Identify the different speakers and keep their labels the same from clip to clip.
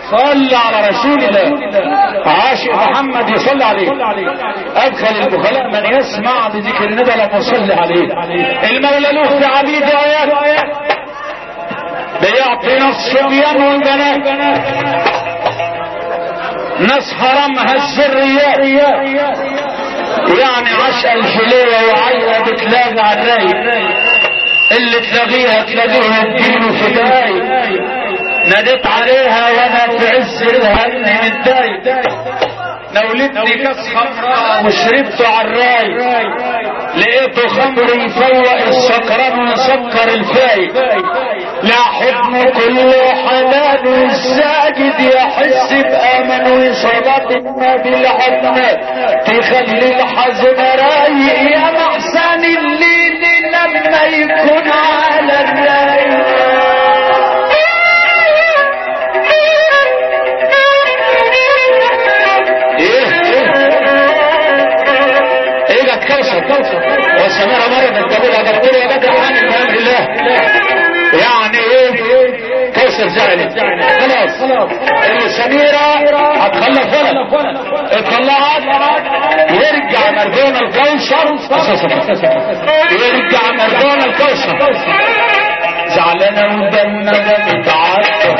Speaker 1: صلى على رسول الله عاشق محمد يصلي عليه ادخل البخلاء من يسمع بذكر الندى لما يصلي عليه المولى له في عبيد ايات بيعطينا الصبيان والبنات ناس حرمها السريات يعني عشق الفلية وعيا بتلاقي على الرايق اللي تلاقيها تلاقيها الدين فداي ناديت عليها وانا في عز الهم متضايق نولدني كاس خمراء وشربته على الراي لقيته خمر يفوق السكران ويسكر الفايق لا حضن كله حلال والساجد يحس بأمن وصلاة النبي العظمى تخلي الحزن رايق يا محسن الليل لما يكون على الرايق كوثر كوثر والسماء مرض تقول يا دكتور يا بدر عن بامر الله يعني ايه كوثر زعلت خلاص السميرة هتخلف ولد اتطلعت يرجع مردون الكوثر يرجع مردون الكوثر زعلانة ودمنا متعطر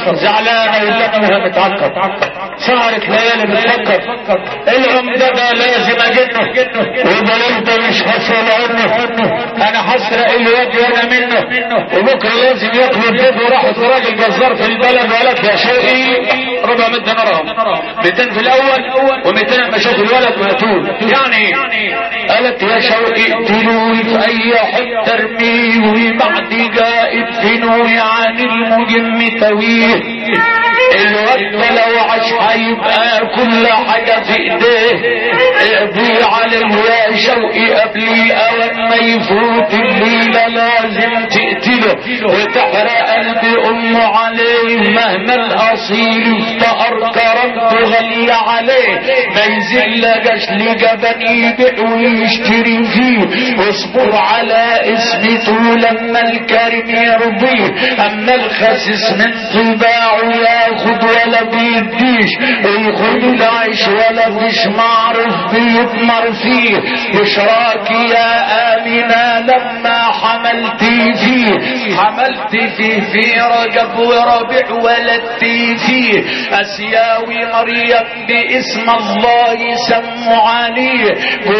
Speaker 1: زعلانة ولا انا متعكر سهرت ليالي بتفكر العمدة ده لازم اجنه والبلد ده مش هسأل عنه انا هسرق الواد وانا منه وبكره لازم ياكلوا البيض وراحوا في راجل جزار في البلد وقالت يا شوقي 400 دينار 200 في الاول و200 لما شافوا الولد مقتول يعني قالت يا شوقي اقتلوه في اي حته ارميه وبعد جاء ادفنوه عن المجم تويه الواد لو عاش هيبقى كل حاجه في ايديه اقضي عليه يا شوقي قبل الاوان ما يفوت الليله لازم تقتله وتحرق قلب امه عليه مهما الاصيل افتقر كرمته غالية عليه ما يزل جشل جبن يبيع ويشتري فيه واصبر على اسمته لما الكريم يرضيه اما الخسيس من طباعه ياخد ولا بيديش ويخد العيش ولا مش معروف بيطمر فيه بشراك يا امنه لما حملتي فيه حملت فيه في رجب وربيع ولدتي فيه اسياوي مريم باسم الله سموا عليه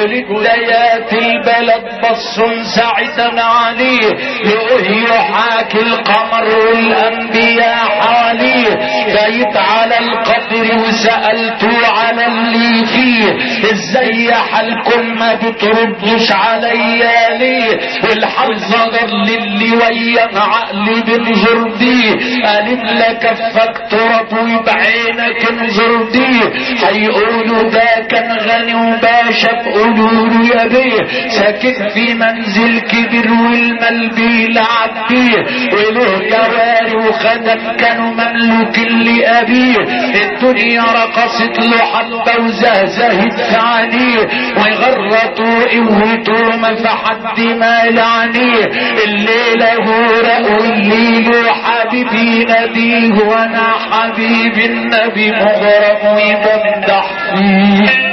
Speaker 1: ولديات البلد بص سعدا عليه يؤهي يحاكي القمر والانبياء حواليه بيت على القبر وسألته على اللي فيه ازاي حالكم ما بتردش عليا ليه والحظ ضل اللي ويا عقلي بنظر بيه قالب لك كفك تراب وبعينك انظر بيه هيقولوا ده كان غني وباشا بقولوا له يا بيه ساكن في منزل كبير والمال بيلعب بيه وله جواري وخدم كانوا مملوك لأبيه الدنيا رقصت له حبة وزهزهت في عينيه ويغرطوا قوته ما في حد ما لعنيه الليلة غورق والليل حبيبي نبيه وانا حبيب النبي مغرم وبمدح فيه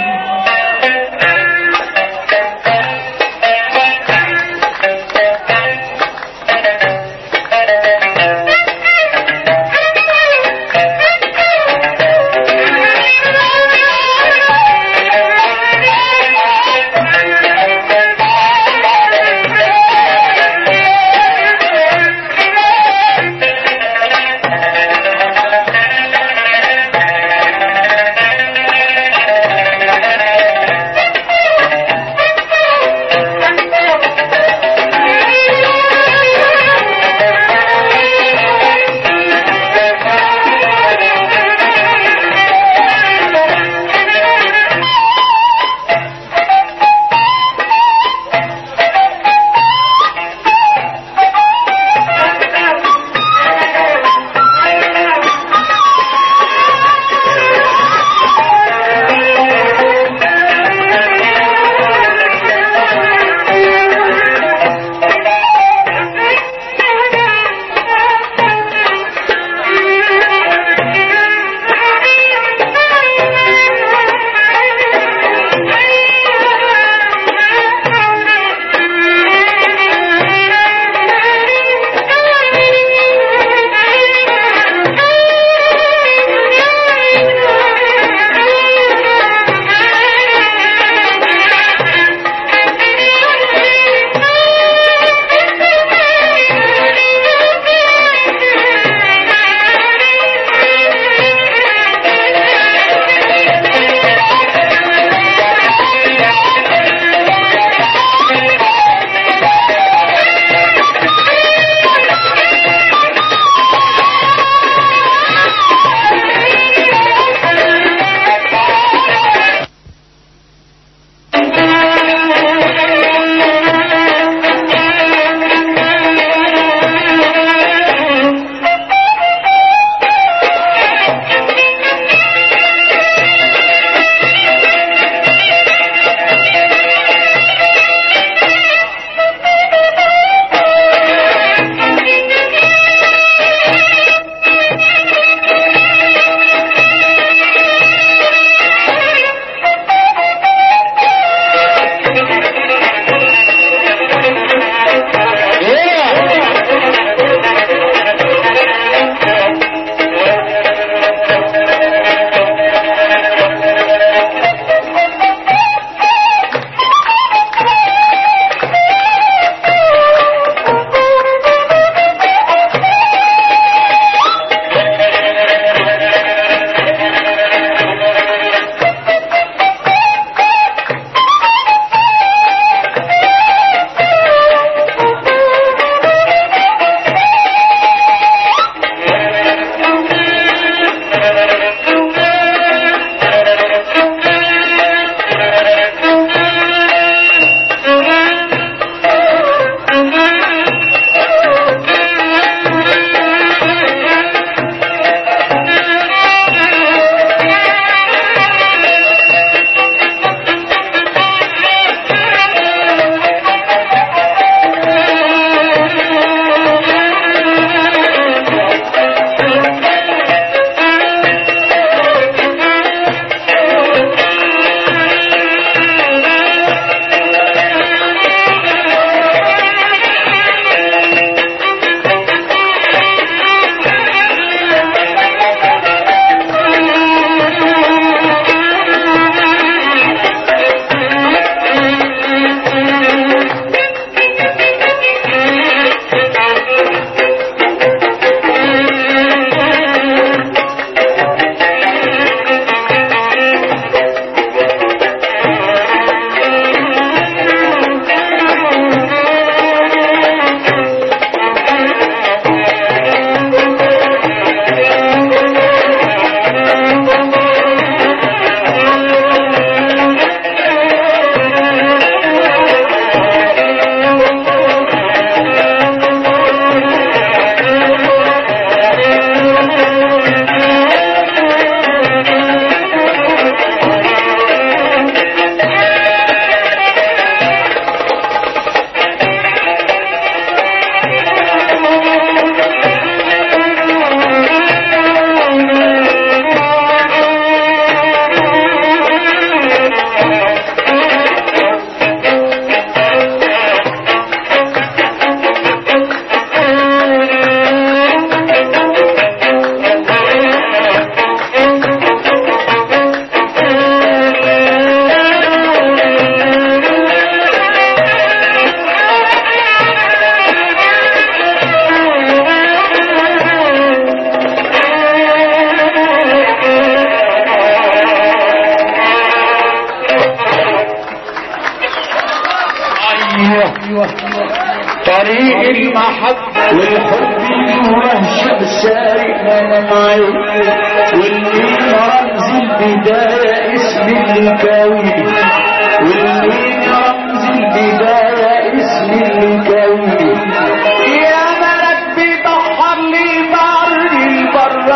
Speaker 1: ايوه طريق المحبة والحب والوهشة سارق انا معي والمين رمز البداية اسم الكون والمين رمز البداية اسم الكون يا ملك بيبحر لي بر البر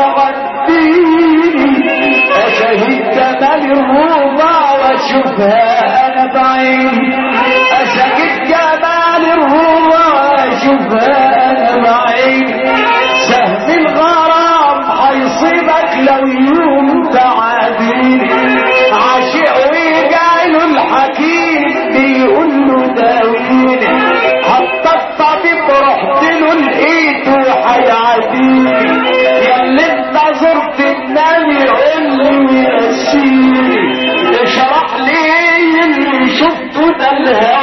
Speaker 1: غديني اشهد جمال الروضة واشوفها انا بعيني اشهد جمال الروضة واشوفها انا بعيني سهم الغرام هيصيبك لو يوم تعاديني عاشق ويجعله الحكيم بيقول له داويني حتى الطبيب رحت له لقيته هيعديني يا اللي انت زرت النبي قول لي ويرسيني اشرح لي اللي شفته ده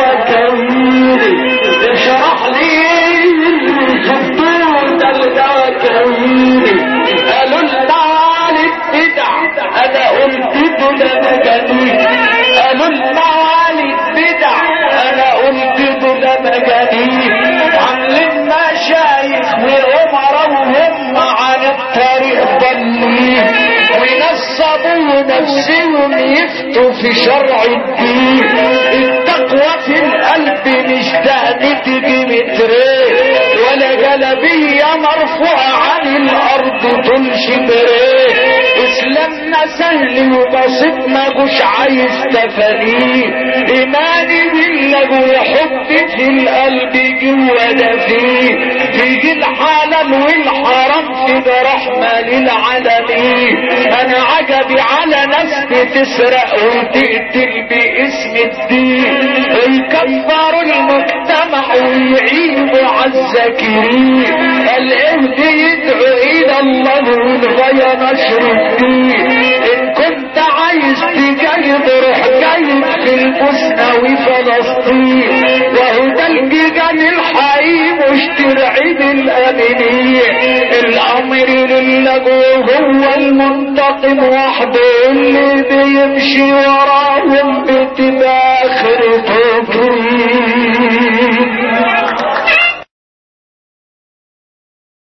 Speaker 1: الهكاويني اشرح لي اللي شفته ده الهكاويني قالوا المعالي البدع انا قلت له ده مجانين قالوا المعالي البدع انا قلت له ده مجانين عاملين مشايخ وامراء وهم عن الطريق ضالين وينصبوا نفسهم يفتوا في شرع الدين التقوى في القلب مش دهنة مترين ولا جلبية مرفوعة عن الأرض طول شبرين إسلامنا سهل وبسيط ما جوش عايز تفانيه إيماني بالله وحب في القلب جوا ده فيه تيجي الحلال والحرام في برحمة للعالمين أنا عجبي على ناس بتسرق وتقتل باسم الدين ويكفروا المجتمع ويعيبوا على الذاكرين الإهد يدعو إلى الله والغاية نشر الدين إن كنت عايز تجاهد روح جاهد في البوسنة وفلسطين وهدى الجيجان الحقيقي مشتر عيد الأمنية الأمر لله هو المنتقم وحده اللي بيمشي وراهم بتبقى